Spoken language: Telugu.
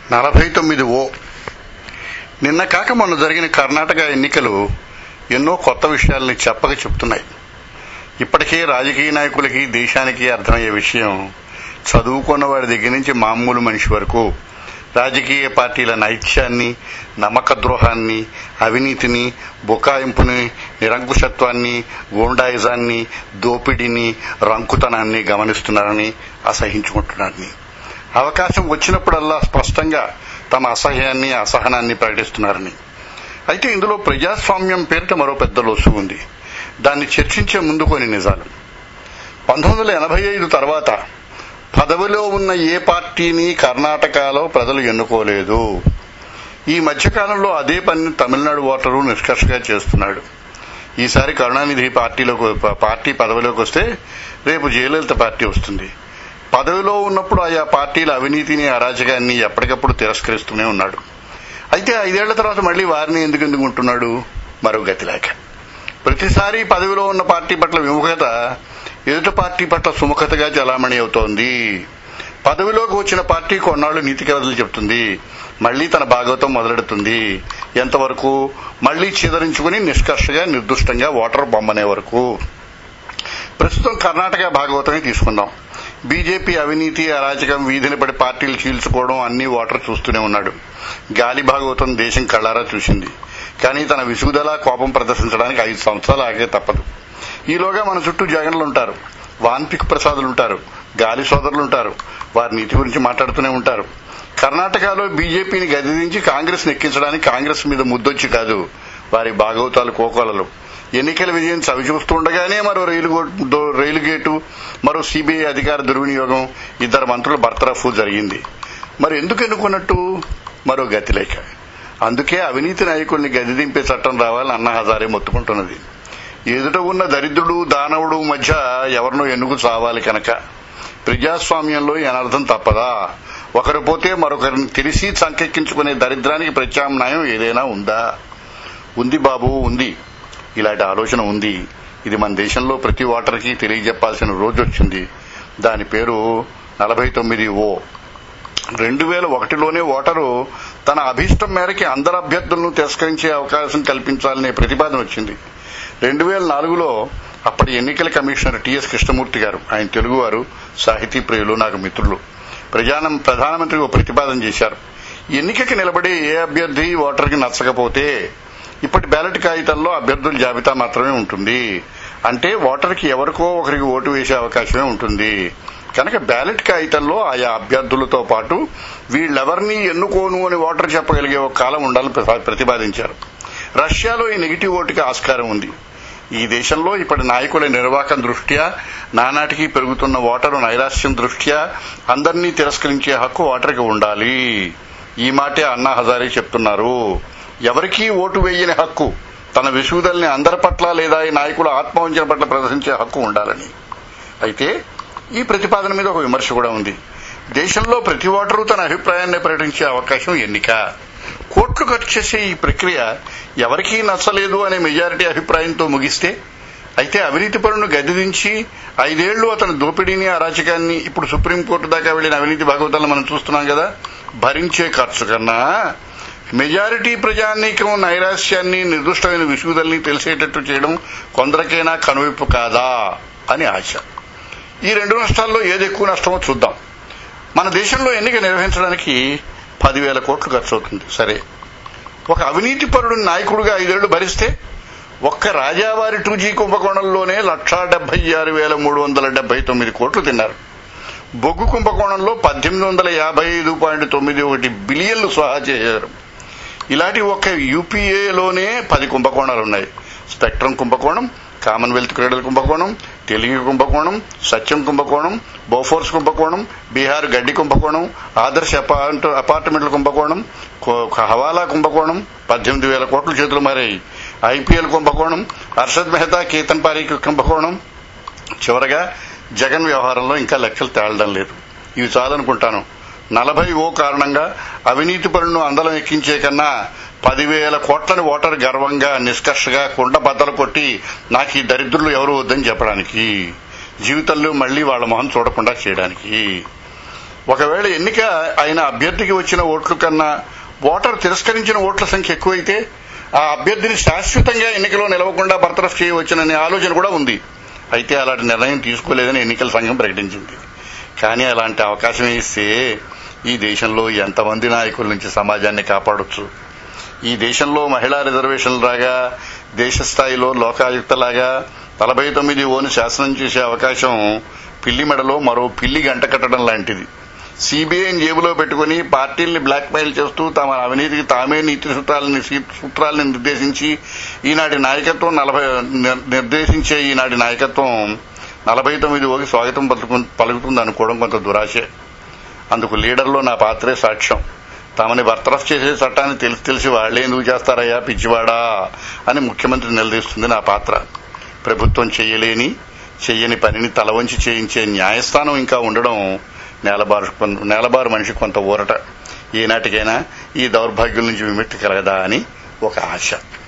నలభై తొమ్మిది ఓ నిన్న కాక మొన్న జరిగిన కర్ణాటక ఎన్నికలు ఎన్నో కొత్త విషయాల్ని చెప్పక చెప్తున్నాయి ఇప్పటికే రాజకీయ నాయకులకి దేశానికి అర్థమయ్యే విషయం చదువుకున్న వాడి దగ్గర నుంచి మామూలు మనిషి వరకు రాజకీయ పార్టీల నైత్యాన్ని నమ్మక ద్రోహాన్ని అవినీతిని బుకాయింపుని నిరంకుశత్వాన్ని గూండాయిజాన్ని దోపిడీని రంకుతనాన్ని గమనిస్తున్నారని అసహించుకుంటున్నారని అవకాశం వచ్చినప్పుడల్లా స్పష్టంగా తమ అసహ్యాన్ని అసహనాన్ని ప్రకటిస్తున్నారని అయితే ఇందులో ప్రజాస్వామ్యం పేరిట మరో పెద్ద లోసు ఉంది దాన్ని చర్చించే ముందు కొన్ని నిజాలు పంతొమ్మిది వందల ఎనభై ఐదు తర్వాత పదవిలో ఉన్న ఏ పార్టీని కర్ణాటకలో ప్రజలు ఎన్నుకోలేదు ఈ మధ్యకాలంలో అదే పని తమిళనాడు ఓటరు నిష్కర్షగా చేస్తున్నాడు ఈసారి కరుణానిధి పార్టీలోకి పార్టీ పదవిలోకి వస్తే రేపు జయలలిత పార్టీ వస్తుంది పదవిలో ఉన్నప్పుడు ఆయా పార్టీల అవినీతిని అరాజకాన్ని ఎప్పటికప్పుడు తిరస్కరిస్తూనే ఉన్నాడు అయితే ఐదేళ్ల తర్వాత మళ్లీ వారిని ఎందుకు ఎందుకుంటున్నాడు మరో గతి లేక ప్రతిసారి పదవిలో ఉన్న పార్టీ పట్ల విముఖత ఎదుటి పార్టీ పట్ల సుముఖతగా చలామణి అవుతోంది పదవిలోకి వచ్చిన పార్టీ కొన్నాళ్లు నీతి కథలు చెప్తుంది మళ్లీ తన భాగవతం మొదలెడుతుంది ఎంతవరకు మళ్లీ చిదరించుకుని నిష్కర్షగా నిర్దుష్టంగా ఓటర్ బొమ్మనే వరకు ప్రస్తుతం కర్ణాటక భాగవతమే తీసుకుందాం బీజేపీ అవినీతి అరాచకం వీధిని పడి పార్టీలు చీల్చుకోవడం అన్ని ఓటర్ చూస్తూనే ఉన్నాడు గాలి భాగవతం దేశం కళ్ళారా చూసింది కానీ తన విసుగుదల కోపం ప్రదర్శించడానికి ఐదు సంవత్సరాలు ఆగే తప్పదు ఈలోగా మన చుట్టూ జగన్లు ఉంటారు వాన్పిక్ ప్రసాదులు ఉంటారు గాలి సోదరులు ఉంటారు వారి నీతి గురించి మాట్లాడుతూనే ఉంటారు కర్ణాటకలో బీజేపీని గదిదించి కాంగ్రెస్ నెక్కించడానికి కాంగ్రెస్ మీద ముద్దొచ్చి కాదు వారి భాగవతాలు కోకోలలు ఎన్నికల విజయం చవి చూస్తుండగానే మరో రైలు గో- రైలు గేటు మరో సిబిఐ అధికార దుర్వినియోగం ఇద్దరు మంత్రుల బర్తరఫ్ జరిగింది మరి ఎందుకు ఎన్నుకున్నట్టు మరో గతి లేక అందుకే అవినీతి నాయకుల్ని గది దింపే చట్టం రావాలని అన్న హజారే మొత్తుకుంటున్నది ఎదుట ఉన్న దరిద్రుడు దానవుడు మధ్య ఎవరినో ఎన్నుకు చావాలి కనుక ప్రజాస్వామ్యంలో ఈ అనర్థం తప్పదా ఒకరు పోతే మరొకరిని తెలిసి సంకెక్కించుకునే దరిద్రానికి ప్రత్యామ్నాయం ఏదైనా ఉందా ఉంది బాబు ఉంది ఇలాంటి ఆలోచన ఉంది ఇది మన దేశంలో ప్రతి ఓటర్కి తెలియజెప్పాల్సిన రోజు వచ్చింది దాని పేరు నలభై తొమ్మిది ఓ రెండు వేల ఒకటిలోనే ఓటరు తన అభీష్టం మేరకి అందరు అభ్యర్థులను తిరస్కరించే అవకాశం కల్పించాలనే ప్రతిపాదన వచ్చింది రెండు వేల నాలుగులో అప్పటి ఎన్నికల కమిషనర్ టిఎస్ కృష్ణమూర్తి గారు ఆయన తెలుగువారు సాహితీ ప్రియులు నాకు మిత్రులు ప్రధాన ప్రధానమంత్రి ఓ ప్రతిపాదన చేశారు ఎన్నికకి నిలబడే ఏ అభ్యర్థి ఓటర్కి నచ్చకపోతే ఇప్పటి బ్యాలెట్ కాగితాల్లో అభ్యర్థుల జాబితా మాత్రమే ఉంటుంది అంటే ఓటర్కి ఎవరికో ఒకరికి ఓటు వేసే అవకాశమే ఉంటుంది కనుక బ్యాలెట్ కాగితాల్లో ఆయా అభ్యర్థులతో పాటు వీళ్ళెవరిని ఎన్నుకోను అని ఓటర్ చెప్పగలిగే ఒక కాలం ఉండాలని ప్రతి- ప్రతిపాదించారు రష్యాలో ఈ నెగిటివ్ ఓటుకి ఆస్కారం ఉంది ఈ దేశంలో ఇప్పటి నాయకుల నిర్వాహకం దృష్ట్యా నానాటికి పెరుగుతున్న ఓటరు నైరాశ్యం దృష్ట్యా అందరినీ తిరస్కరించే హక్కు ఓటర్కి ఉండాలి ఈ మాటే అన్నా హజారీ చెప్తున్నారు ఎవరికీ ఓటు వేయని హక్కు తన విసుగుదల్ని అందరి పట్ల లేదా ఈ నాయకుల ఆత్మవంచన పట్ల ప్రదర్శించే హక్కు ఉండాలని అయితే ఈ ప్రతిపాదన మీద ఒక విమర్శ కూడా ఉంది దేశంలో ప్రతి ఓటరు తన అభిప్రాయాన్ని ప్రకటించే అవకాశం ఎన్నిక కోట్లు ఖర్చు చేసే ఈ ప్రక్రియ ఎవరికీ నచ్చలేదు అనే మెజారిటీ అభిప్రాయంతో ముగిస్తే అయితే అవినీతి పరులను గద్దెదించి ఐదేళ్లు అతని దోపిడీని అరాచకాన్ని ఇప్పుడు సుప్రీంకోర్టు దాకా వెళ్లిన అవినీతి భాగవతాలను మనం చూస్తున్నాం కదా భరించే ఖర్చు కన్నా మెజారిటీ ప్రజానీకం నైరాశ్యాన్ని నిర్దిష్టమైన విసుగుదల్ని తెలిసేటట్టు చేయడం కొందరికైనా కనువిప్పు కాదా అని ఆశ ఈ రెండు నష్టాల్లో ఏది ఎక్కువ నష్టమో చూద్దాం మన దేశంలో ఎన్నిక నిర్వహించడానికి పదివేల కోట్లు ఖర్చు అవుతుంది సరే ఒక అవినీతి పరుడు నాయకుడిగా ఐదేళ్లు భరిస్తే ఒక్క రాజావారి టూ జీ కుంభకోణంలోనే లక్షా డెబ్బై ఆరు వేల మూడు వందల డెబ్బై తొమ్మిది కోట్లు తిన్నారు బొగ్గు కుంభకోణంలో పద్దెనిమిది వందల యాభై ఐదు పాయింట్ తొమ్మిది ఒకటి బిలియన్లు స్వాహా చేశారు ఇలాంటి ఒక యూపీఏలోనే పది కుంభకోణాలు ఉన్నాయి స్పెక్ట్రమ్ కుంభకోణం కామన్వెల్త్ క్రీడల కుంభకోణం తెలుగు కుంభకోణం సత్యం కుంభకోణం బోఫోర్స్ కుంభకోణం బీహార్ గడ్డి కుంభకోణం ఆదర్శ అపార్ట్- అపార్ట్మెంట్ల కుంభకోణం కో- హవాలా కుంభకోణం పద్దెనిమిది వేల కోట్ల చేతులు మారాయి ఐపీఎల్ కుంభకోణం హర్షద్ మెహతా కేతన్ పారీక్ కుంభకోణం చివరగా జగన్ వ్యవహారంలో ఇంకా లెక్కలు తేలడం లేదు ఇవి చాలనుకుంటాను నలభై ఓ కారణంగా అవినీతి పనులను అందలం ఎక్కించే కన్నా పదివేల కోట్లని ఓటర్ గర్వంగా నిష్కర్షగా కుండ బద్దలు కొట్టి నాకు ఈ దరిద్రులు ఎవరు వద్దని చెప్పడానికి జీవితంలో మళ్లీ వాళ్ళ మొహం చూడకుండా చేయడానికి ఒకవేళ ఎన్నిక అయిన అభ్యర్థికి వచ్చిన ఓట్ల కన్నా ఓటర్ తిరస్కరించిన ఓట్ల సంఖ్య ఎక్కువైతే ఆ అభ్యర్థిని శాశ్వతంగా ఎన్నికలో నిలవకుండా బర్తరఫ్ చేయవచ్చుననే ఆలోచన కూడా ఉంది అయితే అలాంటి నిర్ణయం తీసుకోలేదని ఎన్నికల సంఘం ప్రకటించింది కానీ అలాంటి అవకాశం ఇస్తే ఈ దేశంలో ఎంతమంది నాయకుల నుంచి సమాజాన్ని కాపాడొచ్చు ఈ దేశంలో మహిళా రిజర్వేషన్లు లాగా దేశ స్థాయిలో లోకాయుక్తలాగా నలభై తొమ్మిది ఓను శాసనం చేసే అవకాశం పిల్లి మెడలో మరో పిల్లి గంట కట్టడం లాంటిది సిబిఐని జేబులో పెట్టుకుని పార్టీల్ని బ్లాక్ మెయిల్ చేస్తూ తమ అవినీతికి తామే నీతి సూత్రాలని సూత్రాలను నిర్దేశించి ఈనాటి నాయకత్వం నలభై నిర్దేశించే ఈనాటి నాయకత్వం నలభై తొమ్మిది ఓకి స్వాగతం పలుకుతుంది అనుకోవడం కొంత దురాశే అందుకు లీడర్లో నా పాత్రే సాక్ష్యం తమని బర్తరఫ్ చేసే చట్టాన్ని తెలిసి తెలిసి వాళ్లే ఎందుకు చేస్తారయ్యా పిచ్చివాడా అని ముఖ్యమంత్రి నిలదీస్తుంది నా పాత్ర ప్రభుత్వం చేయలేని చెయ్యని పనిని తల వంచి చేయించే న్యాయస్థానం ఇంకా ఉండడం నేలబారు నేలబారు మనిషి కొంత ఊరట ఈనాటికైనా ఈ దౌర్భాగ్యం నుంచి విముక్తి కలగదా అని ఒక ఆశ